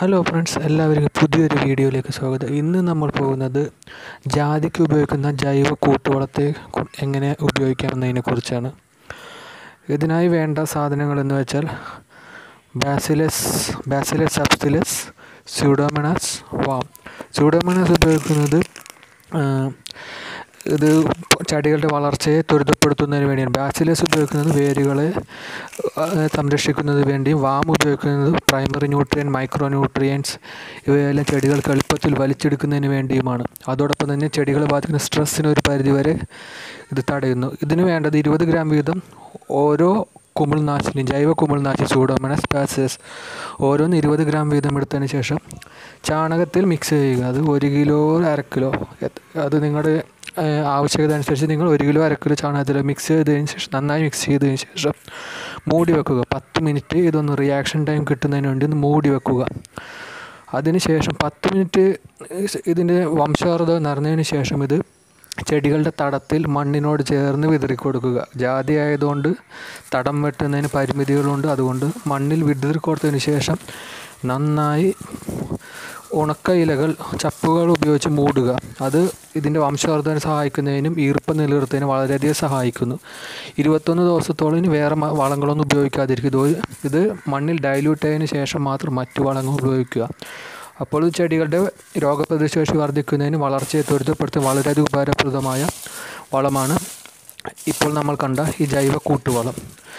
hello friends എല്ലാവർക്കും പുതിയൊരു വീഡിയോയിലേക്ക് സ്വാഗതം ഇന്ന് നമ്മൾ പോകുന്നത് ജാതിക്ക് ഉപയോഗിക്കുന്ന ജൈവ കൂട്ടുവളത്തെ കു- എങ്ങനെ ഉപയോഗിക്കാമെന്നതിനെ കുറിച്ചാണ് ഇതിനായി വേണ്ട സാധനങ്ങൾ എന്ന് വെച്ചാൽ bacillus bacillus subtilis pseudomonas VAM pseudomonas ഉപയോഗിക്കുന്നത് ആ, ഇത് ചെടികളുടെ വളർച്ചയെ ത്വരിതപ്പെടുത്തുന്നതിന് വേണ്ടിയാണ് ബാസിലസ് ഉപയോഗിക്കുന്നത് വേരുകളെ ആ, സംരക്ഷിക്കുന്നതിന് വേണ്ടിയും വാം ഉപയോഗിക്കുന്നത് പ്രൈമറി ന്യൂട്രിയൻ മൈക്രോ ന്യൂട്രിയൻസ് ഇവയെല്ലാം ചെടികൾക്ക് എളുപ്പത്തിൽ വലിച്ചെടുക്കുന്നതിന് വേണ്ടിയുമാണ് അതോടൊപ്പം തന്നെ ചെടികളെ ബാധിക്കുന്ന സ്ട്രെസ്സിന് ഒരു പരിധിവരെ ഇത് തടയുന്നു ഇതിന് വേണ്ടത് ഇരുപത് ഗ്രാം വീതം ഓരോ കുമിൾനാശിനി ജൈവ കുമിൾനാശിനി സൂഡോമണസ് ബാസിലസ് ഓരോന്ന് ഇരുപത് ഗ്രാം വീതം എടുത്തതിന് ശേഷം ചാണകത്തിൽ മിക്സ് ചെയ്യുക അത് ഒരു കിലോ അര കിലോ എത്- അത് നിങ്ങളുടെ ഏഹ്, ആവശ്യകത അനുസരിച്ച് നിങ്ങൾ ഒരു കിലോ അര കിലോ ചാണകത്തിൽ മിക്സ് ചെയ്തതിന് ശേഷം നന്നായി മിക്സ് ചെയ്തതിന് ശേഷം മൂടി വെക്കുക പത്ത് മിനിറ്റ് ഇതൊന്ന് റിയാക്ഷൻ ടൈം കിട്ടുന്നതിന് വേണ്ടി ഒന്ന് മൂടി വെക്കുക അതിനുശേഷം പത്ത് മിനിറ്റ് ഇതിൻ്റെ വംശാർദ്ധ നിറഞ്ഞതിന് ശേഷം ഇത് ചെടികളുടെ തടത്തിൽ മണ്ണിനോട് ചേർന്ന് വിതറി കൊടുക്കുക ജാതി ആയതുകൊണ്ട് തടം വെട്ടുന്നതിന് പരിമിതികളുണ്ട് അതുകൊണ്ട് മണ്ണിൽ വിതറി കൊടുത്തതിന് ശേഷം നന്നായി ഉണക്ക ഇലകൾ ചപ്പുകൾ ഉപയോഗിച്ച് മൂടുക അത് ഇതിൻ്റെ വംശവർദ്ധന സഹായിക്കുന്നതിനും ഈർപ്പം നിലനിർത്തുന്നതിനും വളരെയധികം സഹായിക്കുന്നു ഇരുപത്തൊന്ന് ദിവസത്തോളം ഇനി വേറെ മ- വളങ്ങളൊന്നും ഉപയോഗിക്കാതിരിക്കുക ഇത് ഒരു- ഇത് മണ്ണിൽ ഡൈല്യൂട്ട് ആയതിനു ശേഷം മാത്രം മറ്റു വളങ്ങൾ ഉപയോഗിക്കുക അപ്പോൾ ഇത് ചെടികളുടെ രോഗപ്രതിശേഷി വർദ്ധിക്കുന്നതിന് വളർച്ചയെ ത്വരിതപ്പെടുത്താൻ വളരെയധികം ഉപകാരപ്രദമായ വളമാണ് ഇപ്പോൾ നമ്മൾ കണ്ട ഈ ജൈവ കൂട്ടുവളം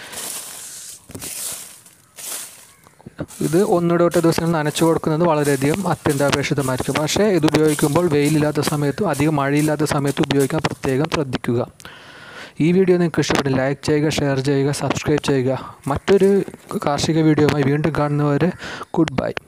ഇത് ഒന്നിടവിട്ട ദിവസങ്ങൾ നനച്ചു കൊടുക്കുന്നത് വളരെയധികം അത്യന്താപേക്ഷിതമായിരിക്കും പക്ഷേ ഇത് ഉപയോഗിക്കുമ്പോൾ വെയിലില്ലാത്ത സമയത്തും അധികം മഴയില്ലാത്ത സമയത്തും ഉപയോഗിക്കാൻ പ്രത്യേകം ശ്രദ്ധിക്കുക ഈ വീഡിയോ നിങ്ങൾക്ക് ഇഷ്ടപ്പെട്ടു ലൈക്ക് ചെയ്യുക ഷെയർ ചെയ്യുക സബ്സ്ക്രൈബ് ചെയ്യുക മറ്റൊരു കാർഷിക വീഡിയോയുമായി വീണ്ടും കാണുന്നവരെ ഗുഡ് ബൈ